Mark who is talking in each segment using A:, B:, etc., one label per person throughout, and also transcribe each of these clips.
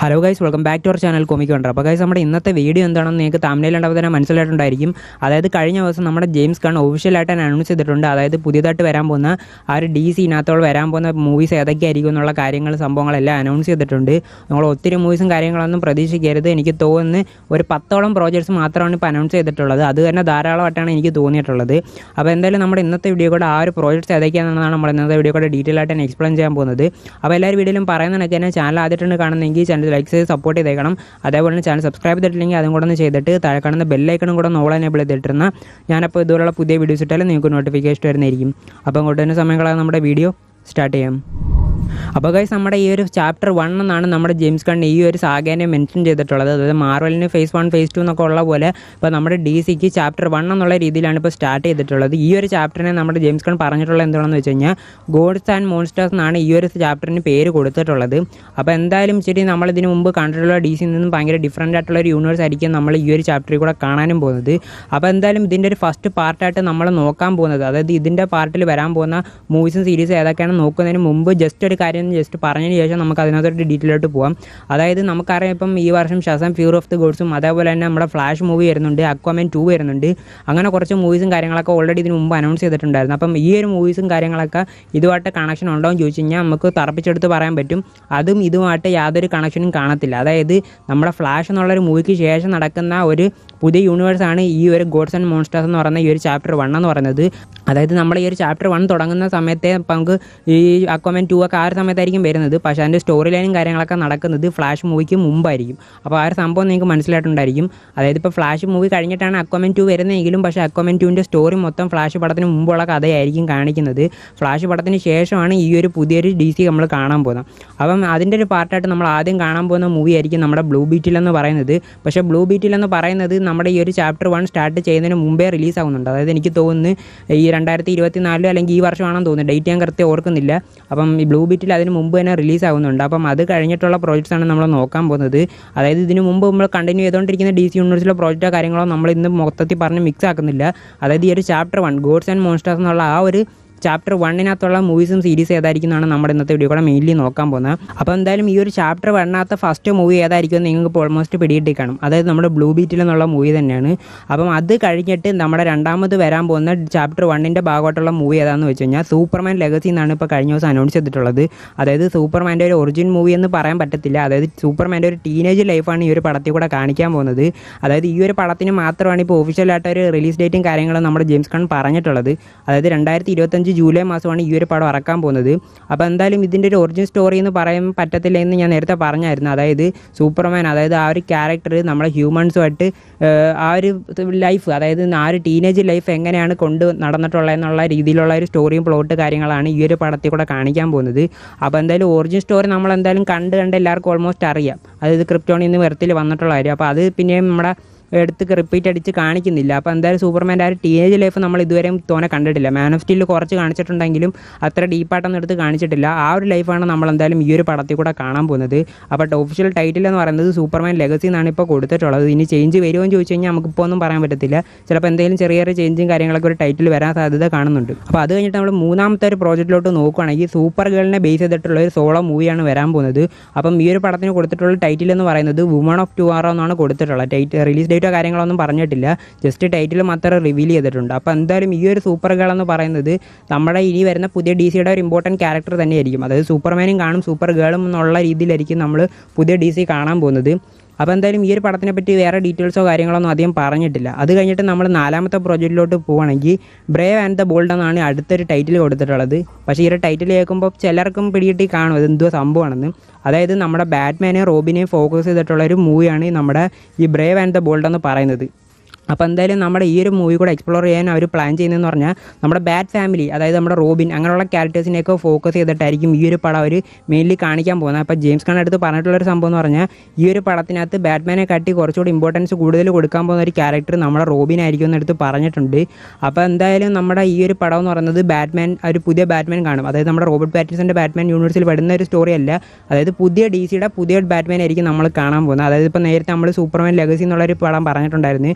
A: hello guys welcome back to our channel comic wonder അപ്പോൾ guys നമ്മുടെ ഇന്നത്തെ video എന്താണെന്ന് നിങ്ങൾക്ക് തമിഴിലുണ്ടാവും തന്നെ മനസ്സിലായിട്ടുണ്ടായിരിക്കും അതായത് കഴിഞ്ഞ ദിവസം നമ്മുടെ ജെയിംസ് കൺ ഒഫീഷ്യലായിട്ട് അനൗൺസ് ചെയ്തിട്ടുണ്ട് അതായത് പുതിയതായിട്ട് വരാൻ പോകുന്ന ആ ഒരു ഡി സിനകത്തോളം വരാൻ പോകുന്ന മൂവീസ് ഏതൊക്കെയായിരിക്കും എന്നുള്ള കാര്യങ്ങൾ സംഭവങ്ങളെല്ലാം അനൗൺസ് ചെയ്തിട്ടുണ്ട് നമ്മൾ ഒത്തിരി മൂവീസും കാര്യങ്ങളൊന്നും പ്രതീക്ഷിക്കരുത് എനിക്ക് തോന്നുന്നു ഒരു പത്തോളം പ്രോജക്ട്സ് മാത്രമാണ് ഇപ്പോൾ അനൗൺസ് ചെയ്തിട്ടുള്ളത് അത് തന്നെ ധാരാളമായിട്ടാണ് എനിക്ക് തോന്നിയിട്ടുള്ളത് അപ്പോൾ എന്തായാലും നമ്മുടെ ഇന്നത്തെ വീഡിയോ കൂടെ ആ ഒരു പ്രോജക്ട്സ് ഏതൊക്കെയാണെന്നാണ് നമ്മൾ ഇന്നത്തെ വീഡിയോ കൂടെ ഡീറ്റെയിൽ ആയിട്ട് തന്നെ എക്സ്പ്ലെയിൻ ചെയ്യാൻ പോകുന്നത് അപ്പോൾ എല്ലാവരും വീഡിയോയിലും പറയുന്നതൊക്കെ തന്നെ ചാനൽ ആദ്യമായിട്ടാണ് കാണുന്നതെങ്കിൽ ചാനൽ ലൈക്ക് ചെയ്ത് സപ്പോർട്ട് ചെയ്തേക്കണം അതേപോലെ തന്നെ ചാനൽ സബ്സ്ക്രൈബ് ചെയ്തിട്ടില്ലെങ്കിൽ അതും കൂടെ ഒന്ന് ചെയ്തിട്ട് താഴെ കാണുന്ന ബെല്ലൈക്കണും കൂടെ നോൾ എനേബിൾ ചെയ്തിട്ടിരുന്ന ഞാനപ്പോൾ ഇതുപോലുള്ള പുതിയ വീഡിയോസ് ഇട്ടാലും നിങ്ങൾക്ക് നോട്ടിഫിക്കേഷൻ വരുന്നതായിരിക്കും അപ്പോൾ അങ്ങോട്ട് തന്നെ സമയങ്ങളാണ് നമ്മുടെ വീഡിയോ സ്റ്റാർട്ട് ചെയ്യാം അപ്പോൾ ഗൈസ് നമ്മുടെ ഈ ഒരു ചാപ്റ്റർ വൺ എന്നാണ് നമ്മുടെ ജെയിംസ് കണ്ണ് ഈ ഒരു സാഗേനെ മെൻഷൻ ചെയ്തിട്ടുള്ളത് അതായത് മാർവലിന് ഫേസ് വൺ ഫേസ് ടു എന്നൊക്കെ ഉള്ള പോലെ ഇപ്പോൾ നമ്മുടെ ഡി സിക്ക് ചാപ്റ്റർ വൺ എന്നുള്ള രീതിയിലാണ് ഇപ്പോൾ സ്റ്റാർട്ട് ചെയ്തിട്ടുള്ളത് ഈ ഒരു ചാപ്റ്ററിനെ നമ്മുടെ ജെയിംസ് കൺ പറഞ്ഞിട്ടുള്ളത് എന്താണെന്ന് വെച്ച് കഴിഞ്ഞാൽ ഗോഡ്സ് ആൻഡ് മോൺസ്റ്റേഴ്സ് എന്നാണ് ഈ ഒരു ചാപ്റ്ററിന് പേര് കൊടുത്തിട്ടുള്ളത് അപ്പോൾ എന്തായാലും ശരി നമ്മൾ ഇതിന് മുമ്പ് കണ്ടിട്ടുള്ള ഡി സിയിൽ നിന്നും ഭയങ്കര ഡിഫറൻ്റ് ആയിട്ടുള്ള ഒരു യൂണിവേഴ്സ് ആയിരിക്കും നമ്മൾ ഈ ഒരു ചാപ്റ്ററിൽ കൂടെ കാണാനും പോകുന്നത് അപ്പോൾ എന്തായാലും ഇതിൻ്റെ ഒരു ഫസ്റ്റ് പാർട്ടായിട്ട് നമ്മൾ നോക്കാൻ പോകുന്നത് അതായത് ഇതിൻ്റെ പാർട്ടിൽ വരാൻ പോകുന്ന മൂവീസും സീരീസും ഏതൊക്കെയാണ് നോക്കുന്നതിന് മുമ്പ് ജസ്റ്റ് ഒരു കാര്യം ജസ്റ്റ് പറഞ്ഞതിന് ശേഷം നമുക്ക് അതിനകത്തൊരു ഡീറ്റെയിൽ ആയിട്ട് പോകാം അതായത് നമുക്കറിയാം ഇപ്പം ഈ വർഷം ഷസം ഫ്യൂർ ഓഫ് ദി ഗോഡ്സും അതേപോലെ തന്നെ നമ്മുടെ ഫ്ലാഷ് മൂവി വരുന്നുണ്ട് അക്വാമെൻ ടു വരുന്നുണ്ട് അങ്ങനെ കുറച്ച് മൂവീസും കാര്യങ്ങളൊക്കെ ഓൾറെഡി ഇതിന് മുമ്പ് അനൗൺസ് ചെയ്തിട്ടുണ്ടായിരുന്നു അപ്പം ഈ ഒരു മൂവീസും കാര്യങ്ങളൊക്കെ ഇതുമായിട്ട് കണക്ഷൻ ഉണ്ടോ എന്ന് ചോദിച്ചു കഴിഞ്ഞാൽ നമുക്ക് തറപ്പിച്ചെടുത്ത് പറയാൻ പറ്റും അതും ഇതുമായിട്ട് യാതൊരു കണക്ഷനും കാണത്തില്ല അതായത് നമ്മുടെ ഫ്ലാഷ് എന്നുള്ളൊരു മൂവിക്ക് ശേഷം നടക്കുന്ന ഒരു പുതിയ യൂണിവേഴ്സാണ് ഈ ഒരു ഗോഡ്സ് ആൻഡ് മോൺസ്റ്റേഴ്സ് എന്ന് പറയുന്ന ഈ ഒരു ചാപ്റ്റർ വൺ എന്ന് പറയുന്നത് അതായത് നമ്മൾ ഈ ഒരു ചാപ്റ്റർ വൺ തുടങ്ങുന്ന സമയത്തെ ഇപ്പം നമുക്ക് ഈ അക്വമെൻ ടു ഒക്കെ ആ ഒരു സമയത്തായിരിക്കും വരുന്നത് പക്ഷേ അതിൻ്റെ സ്റ്റോറി ലൈനും കാര്യങ്ങളൊക്കെ നടക്കുന്നത് ഫ്ലാഷ് മൂവിക്ക് മുമ്പായിരിക്കും അപ്പോൾ ആ ഒരു സംഭവം നിങ്ങൾക്ക് മനസ്സിലായിട്ടുണ്ടായിരിക്കും അതായത് ഇപ്പോൾ ഫ്ലാഷ് മൂവി കഴിഞ്ഞിട്ടാണ് അക്വമെൻ ടു വരുന്നതെങ്കിലും പക്ഷേ അക്വമെൻ ടുവിൻ്റെ സ്റ്റോറി മൊത്തം ഫ്ലാഷ് പടത്തിന് മുമ്പുള്ള കഥയായിരിക്കും കാണിക്കുന്നത് ഫ്ലാഷ് പടത്തിന് ശേഷമാണ് ഈ ഒരു പുതിയൊരു ഡി സി നമ്മൾ കാണാൻ പോകുന്നത് അപ്പം അതിൻ്റെ ഒരു പാർട്ടായിട്ട് നമ്മൾ ആദ്യം കാണാൻ പോകുന്ന മൂവി ആയിരിക്കും നമ്മുടെ ബ്ലൂ ബീറ്റിൽ എന്ന് പറയുന്നത് പക്ഷേ ബ്ലൂ ബീറ്റിൽ എന്ന് പറയുന്നത് നമ്മുടെ ഈ ഒരു ചാപ്റ്റർ വൺ സ്റ്റാർട്ട് ചെയ്യുന്നതിന് മുമ്പേ റിലീസ് ആവുന്നുണ്ട് അതായത് എനിക്ക് തോന്നുന്നു ഈ രണ്ടായിരത്തി ഇരുപത്തി നാലിൽ അല്ലെങ്കിൽ ഈ വർഷമാണെന്ന് തോന്നുന്നു ഡേറ്റ് ഞാൻ കൃത്യം ഓർക്കുന്നില്ല അപ്പം ഈ ബ്ലൂ ബീറ്റിൽ അതിന് മുമ്പ് തന്നെ റിലീസ് ആവുന്നുണ്ട് അപ്പം അത് കഴിഞ്ഞിട്ടുള്ള പ്രോജക്ട്സ് ആണ് നമ്മൾ നോക്കാൻ പോകുന്നത് അതായത് ഇതിന് മുമ്പ് നമ്മൾ കണ്ടിന്യൂ ചെയ്തുകൊണ്ടിരിക്കുന്ന ഡി സി യൂണിവേഴ്സിലെ പ്രോജക്റ്റോ കാര്യങ്ങളോ നമ്മൾ ഇന്ന് മൊത്തത്തിൽ പറഞ്ഞ് മിക്സ് ആക്കുന്നില്ല അതായത് ഈ ഒരു chapter one gods and monsters എന്നുള്ള ആ ഒരു ചാപ്റ്റർ വണ്ണിനകത്തുള്ള മൂവീസും സീരീസ് ഏതായിരിക്കും എന്നാണ് നമ്മുടെ ഇന്നത്തെ വീഡിയോ കൂടെ മെയിൻലി നോക്കാൻ പോകുന്നത് അപ്പോൾ എന്തായാലും ഈ ഒരു ചാപ്റ്റർ വണ്ണിനകത്ത് ഫസ്റ്റ് മൂവി ഏതായിരിക്കും എന്ന് നിങ്ങൾക്ക് ഇപ്പോൾ ഓൾമോസ്റ്റ് പിടികിട്ടി കാണും അതായത് നമ്മുടെ ബ്ലൂ ബീറ്റിൽ എന്നുള്ള മൂവി തന്നെയാണ് അപ്പം അത് കഴിഞ്ഞിട്ട് നമ്മുടെ രണ്ടാമത് വരാൻ പോകുന്ന ചാപ്റ്റർ വണ്ണിൻ്റെ ഭാഗമായിട്ടുള്ള മൂവി ഏതാണെന്ന് വെച്ച് കഴിഞ്ഞാൽ സൂപ്പർമാൻ ലെഗസി എന്നാണ് ഇപ്പോൾ കഴിഞ്ഞ ദിവസം അനൗൺസ് ചെയ്തിട്ടുള്ളത് അതായത് സൂപ്പർമാൻ്റെ ഒരു ഒറിജിൻ മൂവി എന്ന് പറയാൻ പറ്റത്തില്ല അതായത് സൂപ്പർമാൻ്റെ ഒരു ടീനേജ് ലൈഫാണ് ഈ ഒരു പടത്തിൽ കൂടെ കാണിക്കാൻ പോകുന്നത് അതായത് ഈ ഒരു പടത്തിന് മാത്രമാണ് ഇപ്പോൾ ഒഫീഷ്യലായിട്ട് ഒരു റിലീസ് ഡേറ്റും കാര്യങ്ങളും നമ്മുടെ ജെയിംസ് കൺ പറഞ്ഞിട്ടുള്ളത് അതായത് രണ്ടായിരത്തി ഇരുപത്തഞ്ച് ജൂലൈ മാസമാണ് ഈ ഒരു പടം ഇറക്കാൻ പോകുന്നത് അപ്പോൾ എന്തായാലും ഇതിൻ്റെ ഒരു ഒറിജിൻ സ്റ്റോറി എന്ന് പറയാൻ പറ്റത്തില്ല എന്ന് ഞാൻ നേരത്തെ പറഞ്ഞായിരുന്നു അതായത് സൂപ്പർമാൻ അതായത് ആ ഒരു ക്യാരക്ടർ നമ്മളെ ഹ്യൂമൻസുമായിട്ട് ആ ഒരു ലൈഫ് അതായത് ആ ഒരു ടീനേജ് ലൈഫ് എങ്ങനെയാണ് കൊണ്ട് നടന്നിട്ടുള്ളത് എന്നുള്ള രീതിയിലുള്ള ഒരു സ്റ്റോറിയും പ്ലോട്ട് കാര്യങ്ങളാണ് ഈ ഒരു പടത്തിൽ കൂടെ കാണിക്കാൻ പോകുന്നത് അപ്പോൾ എന്തായാലും ഒറിജിൻ സ്റ്റോറി നമ്മൾ എന്തായാലും കണ്ട് കണ്ട് എല്ലാവർക്കും ഓൾമോസ്റ്റ് അറിയാം അതായത് ക്രിപ്റ്റോണിൽ നിന്ന് വെറുത്തിൽ വന്നിട്ടുള്ള കാര്യം അപ്പോൾ അത് പിന്നെയും നമ്മുടെ എടുത്ത് റിപ്പീറ്റ് അടിച്ച് കാണിക്കുന്നില്ല അപ്പോൾ എന്തായാലും സൂപ്പർമാൻ്റെ ആ ഒരു ടീനേജ് ലൈഫ് നമ്മൾ ഇതുവരെയും തോനെ കണ്ടിട്ടില്ല മാൻ ഓഫ് സ്റ്റീൽ കുറച്ച് കാണിച്ചിട്ടുണ്ടെങ്കിലും അത്ര ഡീപ്പായിട്ടൊന്നും എടുത്ത് കാണിച്ചിട്ടില്ല ആ ഒരു ലൈഫാണ് നമ്മൾ എന്തായാലും ഈ ഒരു പടത്തിൽ കൂടെ കാണാൻ പോകുന്നത് അപ്പോൾ ഒഫീഷ്യൽ ടൈറ്റിൽ എന്ന് പറയുന്നത് സൂപ്പർമാൻ ലെഗസി എന്നാണ് ഇപ്പോൾ കൊടുത്തിട്ടുള്ളത് ഇനി ചേഞ്ച് വരുമോ എന്ന് ചോദിച്ചു കഴിഞ്ഞാൽ നമുക്കിപ്പോൾ ഒന്നും പറയാൻ പറ്റത്തില്ല ചിലപ്പോൾ എന്തെങ്കിലും ചെറിയ ചെറിയ ചേഞ്ചും കാര്യങ്ങളൊക്കെ ഒരു ടൈറ്റിൽ വരാൻ സാധ്യത കാണുന്നുണ്ട് അപ്പോൾ അത് കഴിഞ്ഞിട്ട് നമ്മൾ മൂന്നാമത്തെ ഒരു പ്രോജക്റ്റിലോട്ട് നോക്കുകയാണെങ്കിൽ സൂപ്പർ ഗേളിനെ ബേസ് ചെയ്തിട്ടുള്ള ഒരു സോളോ മൂവിയാണ് വരാൻ പോകുന്നത് അപ്പം ഈ ഒരു പടത്തിന് കൊടുത്തിട്ടുള്ള ടൈറ്റിൽ എന്ന് പറയുന്നത് വുമൺ ഓഫ് ടു ആറോ എന്നാണ് കൊടുത്തിട്ടുള്ളത് ടൈറ്റ് റിലീസ് ഡേറ്റോ കാര്യങ്ങളൊന്നും പറഞ്ഞിട്ടില്ല ജസ്റ്റ് ടൈറ്റിൽ മാത്രം റിവീൽ ചെയ്തിട്ടുണ്ട് അപ്പോൾ എന്തായാലും ഈ ഒരു സൂപ്പർ ഗേൾ എന്ന് പറയുന്നത് നമ്മുടെ ഇനി വരുന്ന പുതിയ ഡി സിയുടെ ഒരു ഇമ്പോർട്ടൻറ്റ് ക്യാരക്ടർ തന്നെയായിരിക്കും അതായത് സൂപ്പർമാനും കാണും സൂപ്പർ ഗേളും എന്നുള്ള രീതിയിലായിരിക്കും നമ്മൾ പുതിയ ഡി സി കാണാൻ പോകുന്നത് അപ്പോൾ എന്തായാലും ഈ ഒരു പടത്തിനെ പറ്റി വേറെ ഡീറ്റെയിൽസോ കാര്യങ്ങളൊന്നും അധികം പറഞ്ഞിട്ടില്ല അത് കഴിഞ്ഞിട്ട് നമ്മൾ നാലാമത്തെ പ്രോജക്റ്റിലോട്ട് പോവുകയാണെങ്കിൽ ബ്രേവ് ആൻഡ് ദ ബോൾഡ് എന്നാണ് അടുത്തൊരു ടൈറ്റിൽ കൊടുത്തിട്ടുള്ളത് പക്ഷേ ഈ ഒരു ടൈറ്റിൽ കേൾക്കുമ്പോൾ ചിലർക്കും പിടികിട്ടി കാണും ഇത് എന്തോ സംഭവമാണെന്ന് അതായത് നമ്മുടെ ബാറ്റ്മാനെയും റോബിനെയും ഫോക്കസ് ചെയ്തിട്ടുള്ള ഒരു മൂവിയാണ് നമ്മുടെ ഈ ബ്രേവ് ആൻഡ് ദ ബോൾഡ് എന്ന് പറയുന്നത് അപ്പോൾ എന്തായാലും നമ്മുടെ ഈ ഒരു മൂവി കൂടെ എക്സ്പ്ലോർ ചെയ്യാൻ അവർ പ്ലാൻ ചെയ്യുന്നതെന്ന് പറഞ്ഞാൽ നമ്മുടെ ബാറ്റ് ഫാമിലി അതായത് നമ്മുടെ റോബിൻ അങ്ങനെയുള്ള ക്യാരക്ടേഴ്സിനെയൊക്കെ ഫോക്കസ് ചെയ്തിട്ടായിരിക്കും ഈ ഒരു പടം അവർ മെയിൻലി കാണിക്കാൻ പോകുന്നത് അപ്പോൾ ജെയിംസ് ഖാൻ അടുത്ത് പറഞ്ഞിട്ടുള്ളൊരു സംഭവം എന്ന് പറഞ്ഞാൽ ഈ ഒരു പടത്തിനകത്ത് ബാറ്റ്മാനെ കാട്ടി കുറച്ചുകൂടി ഇമ്പോർട്ടൻസ് കൂടുതൽ കൊടുക്കാൻ പോകുന്ന ഒരു ക്യാരക്ടർ നമ്മുടെ റോബിൻ ആയിരിക്കും എന്നെടുത്ത് പറഞ്ഞിട്ടുണ്ട് അപ്പോൾ എന്തായാലും നമ്മുടെ ഈ ഒരു പടം എന്ന് പറയുന്നത് ബാറ്റ്മാൻ ഒരു പുതിയ ബാറ്റ്മാൻ കാണും അതായത് നമ്മുടെ റോബർട്ട് പാറ്റിൻസിൻ്റെ ബാറ്റ്മാൻ യൂണിവേഴ്സിൽ പെടുന്ന ഒരു സ്റ്റോറി അല്ല അതായത് പുതിയ ഡി സിയുടെ പുതിയ ബാറ്റ്മാൻ ആയിരിക്കും നമ്മൾ കാണാൻ പോകുന്നത് അതായത് ഇപ്പോൾ നേരത്തെ നമ്മൾ സൂപ്പർമാൻ ലെഗസി എന്നുള്ളൊരു പടം പറഞ്ഞിട്ടുണ്ടായിരുന്നു ആ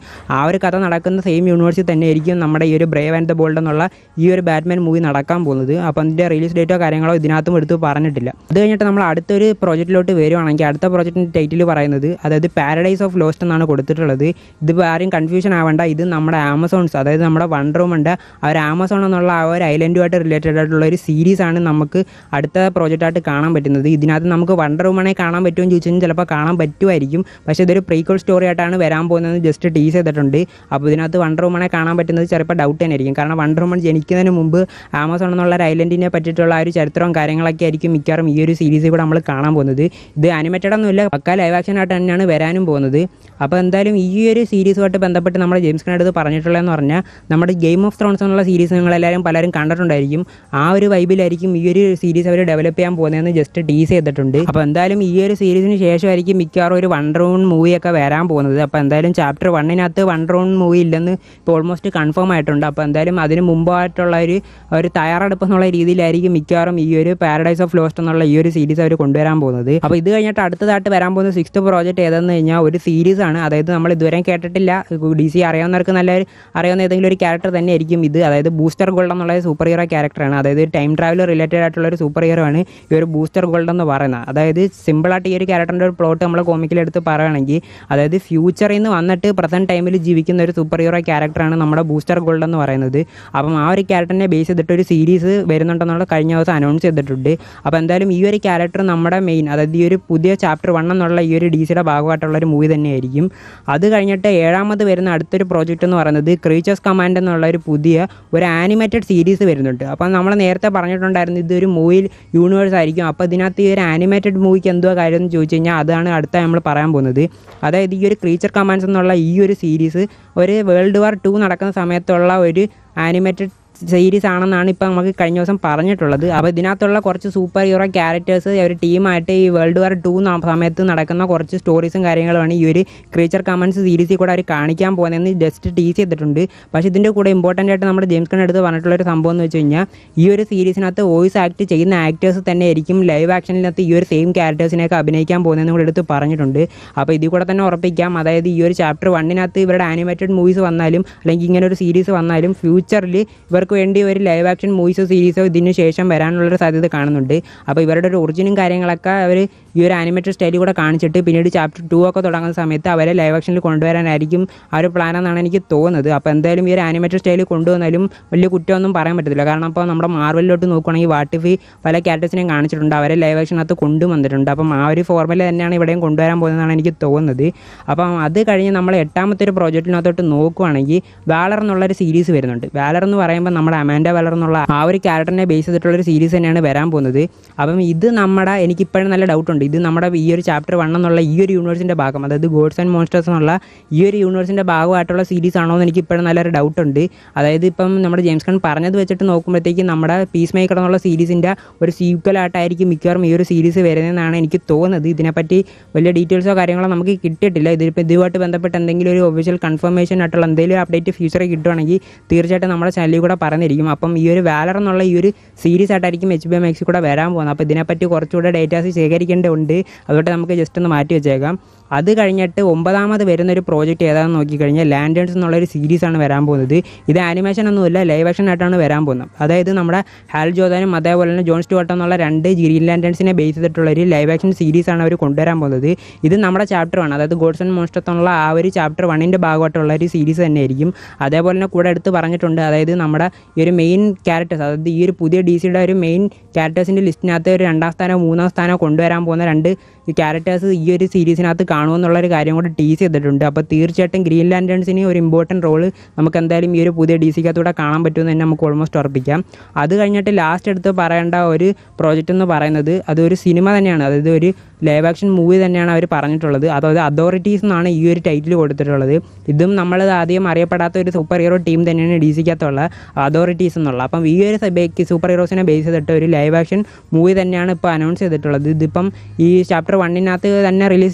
A: ഒരു കഥ നടക്കുന്ന സെയിം യൂണിവേഴ്സിൽ തന്നെ ആയിരിക്കും നമ്മുടെ ഈ ഒരു ബ്രേവ് ആൻഡ് ദ ബോൾഡ് എന്നുള്ള ഈ ഒരു ബാറ്റ്മാൻ മൂവി നടക്കാൻ പോകുന്നത് അപ്പോൾ അതിൻ്റെ റിലീസ് ഡേറ്റോ കാര്യങ്ങളോ ഇതിനകത്തും എടുത്ത് പറഞ്ഞിട്ടില്ല അത് കഴിഞ്ഞിട്ട് നമ്മൾ അടുത്തൊരു പ്രോജക്റ്റിലോട്ട് വരുവാണെങ്കിൽ അടുത്ത പ്രോജക്റ്റിൻ്റെ ടൈറ്റിൽ പറയുന്നത് അതായത് പാരഡൈസ് ഓഫ് ലോസ്റ്റ് എന്നാണ് കൊടുത്തിട്ടുള്ളത് ഇതിപ്പോൾ ആരും കൺഫ്യൂഷൻ ആവേണ്ട ഇത് നമ്മുടെ ആമസോൺസ് അതായത് നമ്മുടെ വണ്ടർ വുമൻ്റെ ആ ഒരു ആമസോൺ എന്നുള്ള ആ ഒരു ഐലൻഡുമായിട്ട് റിലേറ്റഡ് ആയിട്ടുള്ള ഒരു സീരീസാണ് നമുക്ക് അടുത്ത പ്രോജക്റ്റായിട്ട് കാണാൻ പറ്റുന്നത് ഇതിനകത്ത് നമുക്ക് വണ്ടർ വുമനെ കാണാൻ പറ്റുമെന്ന് ചോദിച്ചു കഴിഞ്ഞാൽ ചിലപ്പോൾ കാണാൻ പറ്റുമായിരിക്കും പക്ഷേ ഇതൊരു പ്രീക്വൽ സ്റ്റോറി ആയിട്ടാണ് വരാൻ പോകുന്നത് ജസ്റ്റ് ടീസ് ചെയ്തിട്ടുണ്ട് അപ്പോൾ ഇതിനകത്ത് വണ്ടർ വുമനെ കാണാൻ പറ്റുന്നത് ചിലപ്പോൾ ഡൗട്ട് തന്നെ ആയിരിക്കും കാരണം വണ്ടർ വുമൺ ജനിക്കുന്നതിന് മുമ്പ് ആമസോൺ എന്നുള്ള ഒരു ഐലൻഡിനെ പറ്റിയിട്ടുള്ള ആ ഒരു ചരിത്രവും കാര്യങ്ങളൊക്കെ ആയിരിക്കും മിക്കവാറും ഈ ഒരു സീരീസിൽ കൂടെ നമ്മൾ കാണാൻ പോകുന്നത് ഇത് അനിമേറ്റഡ് ഒന്നുമില്ല പക്ക ലൈവ് ആക്ഷൻ ആയിട്ട് തന്നെയാണ് വരാനും പോകുന്നത് അപ്പോൾ എന്തായാലും ഈ ഒരു സീരീസുമായിട്ട് ബന്ധപ്പെട്ട് നമ്മുടെ ജെയിംസ് കണ്ണടുത്ത് പറഞ്ഞിട്ടുള്ളതെന്ന് പറഞ്ഞാൽ നമ്മുടെ ഗെയിം ഓഫ് ത്രോൺസ് എന്നുള്ള സീരീസ് നിങ്ങളെല്ലാവരും പലരും കണ്ടിട്ടുണ്ടായിരിക്കും ആ ഒരു വൈബിലായിരിക്കും ഈ ഒരു സീരീസ് അവർ ഡെവലപ്പ് ചെയ്യാൻ പോകുന്നതെന്ന് ജസ്റ്റ് ടീസ് ചെയ്തിട്ടുണ്ട് അപ്പോൾ എന്തായാലും ഈ ഒരു സീരീസിന് ശേഷമായിരിക്കും മിക്കവാറും ഒരു വണ്ടർ വൺ മൂവിയൊക്കെ വരാൻ പോകുന്നത് അപ്പോൾ എന്തായാലും ചാപ്റ്റർ വണ്ണിനകത്ത് വണ്ടർ വൺ മൂവി ഇല്ലെന്ന് ഇപ്പോൾ ഓൾമോസ്റ്റ് കൺഫേം ആയിട്ടുണ്ട് അപ്പോൾ എന്തായാലും അതിന് മുമ്പായിട്ടുള്ള ഒരു ഒരു തയ്യാറെടുപ്പ് എന്നുള്ള രീതിയിലായിരിക്കും മിക്കവാറും ഈ ഒരു പാരഡൈസ് ഓഫ് ലോസ്റ്റ് എന്നുള്ള ഈ ഒരു സീരീസ് അവർ കൊണ്ടുവരാൻ പോകുന്നത് അപ്പോൾ ഇത് കഴിഞ്ഞിട്ട് അടുത്തതായിട്ട് വരാൻ പോകുന്ന സിക്സ്ത് പ്രോജക്റ്റ് ഏതെന്ന് കഴിഞ്ഞാൽ ഒരു സീരീസ് ആണ് അതായത് നമ്മൾ ഇതുവരെ കേട്ടിട്ടില്ല ഡി സി അറിയാവുന്നവർക്ക് നല്ല ഒരു- അറിയാവുന്ന ഏതെങ്കിലും ഒരു ക്യാരക്ടർ തന്നെ ആയിരിക്കും ഇത് അതായത് ബൂസ്റ്റർ ഗോൾഡ് എന്നുള്ള സൂപ്പർ ഹീറോ ക്യാരക്ടറാണ് അതായത് ടൈം ട്രാവൽ റിലേറ്റഡ് ആയിട്ടുള്ള ഒരു സൂപ്പർ ഹീറോ ആണ് ഈ ഒരു ബൂസ്റ്റർ ഗോൾഡ് എന്ന് പറയുന്നത് അതായത് സിമ്പിളായിട്ട് ഈ ഒരു ക്യാരക്ടറിൻ്റെ ഒരു പ്ലോട്ട് നമ്മൾ കോമിക്കിലെടുത്ത് പറയുകയാണെങ്കിൽ അതായത് ഫ്യൂച്ചറിൽ നിന്ന് വന്നിട്ട് പ്രസൻറ്റ് ടൈമിൽ ജീവിക്കുന്ന ഒരു സൂപ്പർ ഹീറോ ക്യാരക്ടറാണ് നമ്മുടെ ബൂസ്റ്റർ ഗോൾഡ് എന്ന് പറയുന്നത് അപ്പം ആ ഒരു ക്യാരക്ടറിനെ ബേസ് ചെയ്തിട്ട് ഒരു സീരീസ് വരുന്നുണ്ടെന്നുള്ള കഴിഞ്ഞ ദിവസം അനൗൺസ് ചെയ്തിട്ടുണ്ട് അപ്പോൾ എന്തായാലും ഈ ഒരു ക്യാരക്ടർ നമ്മുടെ മെയിൻ അതായത് ഈ ഒരു പുതിയ ചാപ്റ്റർ വൺ എന്നുള്ള ഈ ഒരു ഡി സിയുടെ ഭാഗമായിട്ടുള്ള ഒരു മൂവി തന്നെയായിരിക്കും അത് കഴിഞ്ഞിട്ട് ഏഴാമത് വരുന്ന അടുത്തൊരു പ്രോജക്റ്റ് എന്ന് പറയുന്നത് ക്രീച്ചേഴ്സ് കമാൻഡ് എന്നുള്ള ഒരു പുതിയ ഒരു ആനിമേറ്റഡ് സീരീസ് വരുന്നുണ്ട് അപ്പോൾ നമ്മൾ നേരത്തെ പറഞ്ഞിട്ടുണ്ടായിരുന്നു ഇതൊരു മൂവിയിൽ യൂണിവേഴ്സ് ആയിരിക്കും അപ്പോൾ ഇതിനകത്ത് ഈ ഒരു ആനിമേറ്റഡ് മൂവിക്ക് എന്തോ കാര്യം എന്ന് ചോദിച്ചു കഴിഞ്ഞാൽ അതാണ് അടുത്ത നമ്മൾ പറയാൻ പോകുന്നത് അതായത് ഈ ഒരു ക്രീച്ചർ കമാൻഡ്സ് എന്നുള്ള ഈ ഒരു സീരീസ് ഒരു വേൾഡ് വാർ ടു നടക്കുന്ന സമയത്തുള്ള ഒരു ആനിമേറ്റഡ് സീരീസ് ആണെന്നാണ് ഇപ്പോൾ നമുക്ക് കഴിഞ്ഞ ദിവസം പറഞ്ഞിട്ടുള്ളത് അപ്പോൾ ഇതിനകത്തുള്ള കുറച്ച് സൂപ്പർ ഹീറോ ക്യാരക്ടേഴ്സ് ഒരു ടീമായിട്ട് ഈ വേൾഡ് വാർ ടു സമയത്ത് നടക്കുന്ന കുറച്ച് സ്റ്റോറീസും കാര്യങ്ങളുമാണ് ഈ ഒരു ക്രീച്ചർ കമൻസ് സീരീസിൽ കൂടെ അവർ കാണിക്കാൻ പോകുന്നതെന്ന് ജസ്റ്റ് ടീസ് ചെയ്തിട്ടുണ്ട് പക്ഷേ ഇതിൻ്റെ കൂടെ ഇമ്പോർട്ടൻ്റ് ആയിട്ട് നമ്മുടെ ജെയിംസ് കൺ എടുത്ത് പറഞ്ഞിട്ടുള്ള ഒരു സംഭവം എന്ന് വെച്ച് കഴിഞ്ഞാൽ ഈ ഒരു സീരീസിനകത്ത് വോയിസ് ആക്ട് ചെയ്യുന്ന ആക്ടേഴ്സ് തന്നെ ആയിരിക്കും ലൈവ് ആക്ഷനിനകത്ത് ഈ ഒരു സെയിം ക്യാരക്ടേഴ്സിനെയൊക്കെ അഭിനയിക്കാൻ പോകുന്നതെന്ന് കൂടെ എടുത്ത് പറഞ്ഞിട്ടുണ്ട് അപ്പോൾ ഇതിൽ കൂടെ തന്നെ ഉറപ്പിക്കാം അതായത് ഈ ഒരു ചാപ്റ്റർ വണ്ണിനകത്ത് ഇവരുടെ ആനിമേറ്റഡ് മൂവീസ് വന്നാലും അല്ലെങ്കിൽ ഇങ്ങനെ ഒരു സീരീസ് വന്നാലും ഫ്യൂച്ചറിൽ ഇവർക്ക് വേണ്ടി ഒരു ലൈവ് ആക്ഷൻ മൂവീസോ സീരീസോ ഇതിന് ശേഷം വരാനുള്ളൊരു സാധ്യത കാണുന്നുണ്ട് അപ്പോൾ ഇവരുടെ ഒരു ഒറിജിനും കാര്യങ്ങളൊക്കെ അവർ ഈ ഒരു ആനിമേറ്റഡ് സ്റ്റൈലിൽ കൂടെ കാണിച്ചിട്ട് പിന്നീട് ചാപ്റ്റർ ടു ഒക്കെ തുടങ്ങുന്ന സമയത്ത് അവരെ ലൈവ് ആക്ഷനിൽ കൊണ്ടുവരാനായിരിക്കും ആ ഒരു പ്ലാൻ എന്നാണ് എനിക്ക് തോന്നുന്നത് അപ്പോൾ എന്തായാലും ഈ ഒരു ആനിമേറ്റഡ് സ്റ്റൈലിൽ കൊണ്ടുവന്നാലും വലിയ കുറ്റമൊന്നും പറയാൻ പറ്റത്തില്ല കാരണം അപ്പോൾ നമ്മുടെ മാർവലിലോട്ട് നോക്കുകയാണെങ്കിൽ വാട്ടിഫി പല ക്യാരക്ടേഴ്സിനെയും കാണിച്ചിട്ടുണ്ട് അവരെ ലൈവ് ആക്ഷനകത്ത് കൊണ്ടുവന്നിട്ടുണ്ട് അപ്പം ആ ഒരു ഫോർമുല തന്നെയാണ് ഇവിടെയും കൊണ്ടുവരാൻ പോകുന്നതെന്നാണ് എനിക്ക് തോന്നുന്നത് അപ്പം അത് കഴിഞ്ഞ് നമ്മൾ എട്ടാമത്തെ ഒരു പ്രോജക്റ്റിനകത്തോട്ട് നോക്കുവാണെങ്കിൽ വാലർ എന്നുള്ളൊരു സീരീസ് വരുന്നുണ്ട് വാലർ എന്ന് പറയുമ്പോൾ നമ്മുടെ അമാൻഡ വാലർ എന്നുള്ള ആ ഒരു ക്യാരക്ടറിനെ ബേസ് ചെയ്തിട്ടുള്ള ഒരു സീരീസ് തന്നെയാണ് വരാൻ പോകുന്നത് അപ്പം ഇത് നമ്മുടെ എനിക്കിപ്പോഴും നല്ല ഡൗട്ട് ഉണ്ട് ഇത് നമ്മുടെ ഈ ഒരു ചാപ്റ്റർ വൺ എന്നുള്ള ഈ ഒരു യൂണിവേഴ്സിൻ്റെ ഭാഗം അതായത് ഗോഡ്സ് ആൻഡ് മോൺസ്റ്റേഴ്സ് എന്നുള്ള ഈ ഒരു യൂണിവേഴ്സിൻ്റെ ഭാഗമായിട്ടുള്ള സീരീസ് ആണോ എന്ന് എനിക്ക് ഇപ്പോഴും നല്ലൊരു ഡൗട്ട് ഉണ്ട് അതായത് ഇപ്പം നമ്മുടെ ജെയിംസ് കൺ പറഞ്ഞത് വെച്ചിട്ട് നോക്കുമ്പോഴത്തേക്കും നമ്മുടെ പീസ് മേക്കർ എന്നുള്ള സീരീസിൻ്റെ ഒരു സീക്വലായിട്ടായിരിക്കും മിക്കവാറും ഈ ഒരു സീരീസ് വരുന്നതെന്നാണ് എനിക്ക് തോന്നുന്നത് ഇതിനെപ്പറ്റി വലിയ ഡീറ്റെയിൽസോ കാര്യങ്ങളോ നമുക്ക് കിട്ടിയിട്ടില്ല ഇതിപ്പോൾ ഇതുമായിട്ട് ബന്ധപ്പെട്ട് എന്തെങ്കിലും ഒരു ഒഫീഷ്യൽ കൺഫർമേഷൻ ആയിട്ടുള്ള എന്തെങ്കിലും അപ്ഡേറ്റ് ഫ്യൂച്ചറിൽ കിട്ടുവാണെങ്കിൽ തീർച്ചയായിട്ടും നമ്മുടെ ചാനലിൽ കൂടെ പറഞ്ഞിരിക്കും അപ്പം ഈ ഒരു വാലർ എന്നുള്ള ഈ ഒരു സീരീസ് ആയിട്ടായിരിക്കും എച്ച് ബി എം എക്സിൽ കൂടെ വരാൻ പോകുന്നത് അപ്പോൾ ഇതിനെപ്പറ്റി കുറച്ചുകൂടെ ഡേറ്റാസ് ശേഖരിക്കേണ്ടതുണ്ട് അതുകൊണ്ട് നമുക്ക് ജസ്റ്റ് ഒന്ന് മാറ്റി വെച്ചേക്കാം അത് കഴിഞ്ഞിട്ട് ഒമ്പതാമത് വരുന്ന ഒരു പ്രോജക്റ്റ് ഏതാണെന്ന് നോക്കിക്കഴിഞ്ഞാൽ ലാൻഡേൺസ് എന്നുള്ള ഒരു സീരീസാണ് വരാൻ പോകുന്നത് ഇത് ആനിമേഷൻ ഒന്നുമില്ല ലൈവ് ആക്ഷൻ ആയിട്ടാണ് വരാൻ പോകുന്നത് അതായത് നമ്മുടെ ഹാൽ ജോദാനും അതേപോലെ തന്നെ ജോൺ സ്റ്റുവർട്ട് എന്നുള്ള രണ്ട് ഗ്രീൻ ലാൻഡേൺസിനെ ബേസ് ചെയ്തിട്ടുള്ള ഒരു ലൈവ് ആക്ഷൻ സീരീസാണ് അവർ കൊണ്ടുവരാൻ പോകുന്നത് ഇത് നമ്മുടെ ചാപ്റ്റർ വൺ അതായത് ഗോഡ്സ് ആൻഡ് മോൺസ്റ്റർ എന്നുള്ള ആ ഒരു ചാപ്റ്റർ വണ്ണിൻ്റെ ഭാഗമായിട്ടുള്ള ഒരു സീരീസ് തന്നെയായിരിക്കും അതേപോലെ തന്നെ കൂടെ എടുത്ത് പറഞ്ഞിട്ടുണ്ട് അതായത് നമ്മുടെ ഈ ഒരു മെയിൻ ക്യാരക്ടേഴ്സ് അതായത് ഈ ഒരു പുതിയ ഡി സിയുടെ ഒരു മെയിൻ ക്യാരക്ടേഴ്സിൻ്റെ ലിസ്റ്റിനകത്ത് ഒരു രണ്ടാം സ്ഥാനമോ മൂന്നാം സ്ഥാനമോ കൊണ്ടുവരാൻ പോകുന്ന രണ്ട് ക്യാരക്ടേഴ്സ് ഈ ഒരു സീരീസിനകത്ത് കാണുമെന്നുള്ളൊരു കാര്യം കൂടെ ടീസ് ചെയ്തിട്ടുണ്ട് അപ്പോൾ തീർച്ചയായിട്ടും ഗ്രീൻ ലാൻഡേൺസിന് ഒരു ഇമ്പോർട്ടൻറ്റ് റോള് നമുക്ക് എന്തായാലും ഈ ഒരു പുതിയ ഡി സിക്കകത്തൂടെ കാണാൻ പറ്റുമെന്ന് തന്നെ നമുക്ക് ഓൾമോസ്റ്റ് ഉറപ്പിക്കാം അത് കഴിഞ്ഞിട്ട് ലാസ്റ്റ് എടുത്ത് പറയേണ്ട ഒരു പ്രോജക്റ്റ് എന്ന് പറയുന്നത് അതൊരു സിനിമ തന്നെയാണ് അതായത് ഒരു ലൈവ് ആക്ഷൻ മൂവി തന്നെയാണ് അവർ പറഞ്ഞിട്ടുള്ളത് അതായത് അതോറിറ്റീസ് എന്നാണ് ഈ ഒരു ടൈറ്റിൽ കൊടുത്തിട്ടുള്ളത് ഇതും നമ്മൾ ആദ്യം അറിയപ്പെടാത്ത ഒരു സൂപ്പർ ഹീറോ ടീം തന്നെയാണ് ഡി സിക്കകത്തുള്ള അതോറിറ്റീസ് എന്നുള്ള അപ്പം ഈ ഒരു സൂപ്പർ ഹീറോസിനെ ബേസ് ചെയ്തിട്ട് ഒരു ലൈവ് ആക്ഷൻ മൂവി തന്നെയാണ് ഇപ്പോൾ അനൗൺസ് ചെയ്തിട്ടുള്ളത് ഇതിപ്പം ഈ ചാപ്റ്റർ വണ്ണിനകത്ത് തന്നെ റിലീസ് ചെയ്യുമെന്ന് നമുക്ക്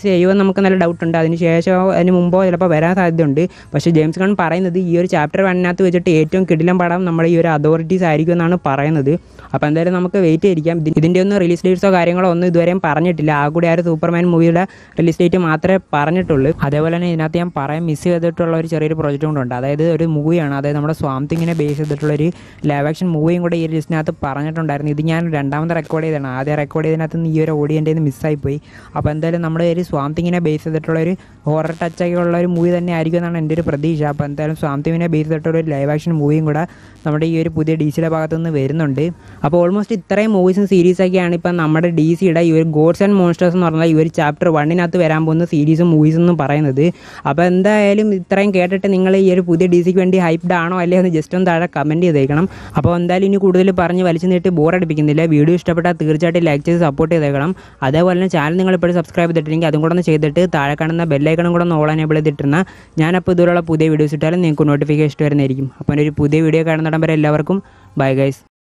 A: നമുക്ക് നല്ല ഡൗട്ട് ഉണ്ട് അതിന് ശേഷമോ അതിന് മുമ്പോ ചിലപ്പോൾ വരാൻ സാധ്യതയുണ്ട് പക്ഷേ ജെയിംസ് ഗൺ പറയുന്നത് ഈ ഒരു ചാപ്റ്റർ വണ്ണിനകത്ത് വെച്ചിട്ട് ഏറ്റവും കിടിലം പടം നമ്മുടെ ഈ ഒരു അതോറിറ്റീസ് ആയിരിക്കും എന്നാണ് പറയുന്നത് അപ്പോൾ എന്തായാലും നമുക്ക് വെയിറ്റ് ചെയ്തിരിക്കാം ഇത് ഇതിൻ്റെ ഒന്നും റിലീസ് ഡേറ്റ്സോ കാര്യങ്ങളോ ഒന്നും ഇതുവരെയും പറഞ്ഞിട്ടില്ല ആ കൂടി ആ ഒരു സൂപ്പർമാൻ മൂവിയുടെ റിലീസ് ഡേറ്റ് മാത്രമേ പറഞ്ഞിട്ടുള്ളൂ അതേപോലെ തന്നെ ഇതിനകത്ത് ഞാൻ പറയാൻ മിസ് ചെയ്തിട്ടുള്ള ഒരു ചെറിയൊരു പ്രൊജക്റ്റ് കൊണ്ടുണ്ട് അതായത് ഒരു മൂവിയാണ് അതായത് നമ്മുടെ സ്വാംതിങ്ങിനെ ബേസ് ചെയ്തിട്ടുള്ള ഒരു ലൈവ് ആക്ഷൻ മൂവിയും കൂടെ ഈ ലിസ്റ്റിനകത്ത് പറഞ്ഞിട്ടുണ്ടായിരുന്നു ഇത് ഞാൻ രണ്ടാമത് റെക്കോർഡ് ചെയ്തതാണ് ആദ്യം റെക്കോർഡ് ചെയ്തതിനകത്ത് നിന്ന് ഈ ഒരു ഓഡിയൻ്റെ മിസ്സായി പോയി അപ്പോൾ എന്തായാലും നമ്മുടെ ഒരു സ്വാംതിങ്ങിനെ ബേസ് ചെയ്തിട്ടുള്ള ഒരു ഹോറർ ടച്ചൊക്കെ ഉള്ള ഒരു മൂവി തന്നെ ആയിരിക്കും എന്നാണ് എൻ്റെ ഒരു പ്രതീക്ഷ അപ്പോൾ എന്തായാലും സ്വാംതിങ്ങിനെ ബേസ് ചെയ്തിട്ടുള്ള ഒരു ലൈവ് ആക്ഷൻ മൂവിയും കൂടെ നമ്മുടെ ഈ ഒരു പുതിയ ഡി സിയുടെ ഭാഗത്തു നിന്ന് വരുന്നുണ്ട് അപ്പോൾ ഓൾമോസ്റ്റ് ഇത്രയും മൂവീസും സീരീസൊക്കെയാണ് ഇപ്പം നമ്മുടെ ഡി സിയുടെ ഈ ഒരു ഗോഡ്സ് ആൻഡ് മോൺസ്റ്റേഴ്സ് എന്ന് പറഞ്ഞാൽ ഈ ഒരു ചാപ്റ്റർ വണ്ണിനകത്ത് വരാൻ പോകുന്ന സീരീസും മൂവീസും എന്നും പറയുന്നത് അപ്പോൾ എന്തായാലും ഇത്രയും കേട്ടിട്ട് നിങ്ങൾ ഈ ഒരു പുതിയ ഡി സിക്ക് വേണ്ടി ഹൈപ്ഡ് ആണോ അല്ലേ എന്ന് ജസ്റ്റ് ഒന്ന് താഴെ കമൻറ്റ് ചെയ്തേക്കണം അപ്പോൾ എന്തായാലും ഇനി കൂടുതൽ പറഞ്ഞ് വലിച്ചു നീട്ടി ബോറടിപ്പിക്കുന്നില്ല വീഡിയോ ഇഷ്ടപ്പെട്ടാൽ തീർച്ചയായിട്ടും ലൈക്ക് ചെയ്ത് സപ്പോർട്ട് ചെയ്തേക്കണം അതേപോലെ തന്നെ ചാനൽ നിങ്ങൾ ഇപ്പോഴും സബ്സ്ക്രൈബ് ചെയ്തിട്ടുണ്ടെങ്കിൽ അതും കൂടെ ഒന്ന് ചെയ്തിട്ട് താഴെ കാണുന്ന ബെല്ലൈക്കണും കൂടെ ഒന്ന് ഓൾ എനേബിൾ ചെയ്തിട്ടിരുന്ന ഞാനപ്പോൾ ഇതുപോലുള്ള പുതിയ വീഡിയോസ് ഇട്ടാലും നിങ്ങൾക്ക് നോട്ടിഫിക്കേഷൻ വരുന്നതായിരിക്കും അപ്പോൾ ഒരു പുതിയ വീഡിയോ കാണുന്നിടം വരെ എല്ലാവർക്കും ബൈ ഗൈസ്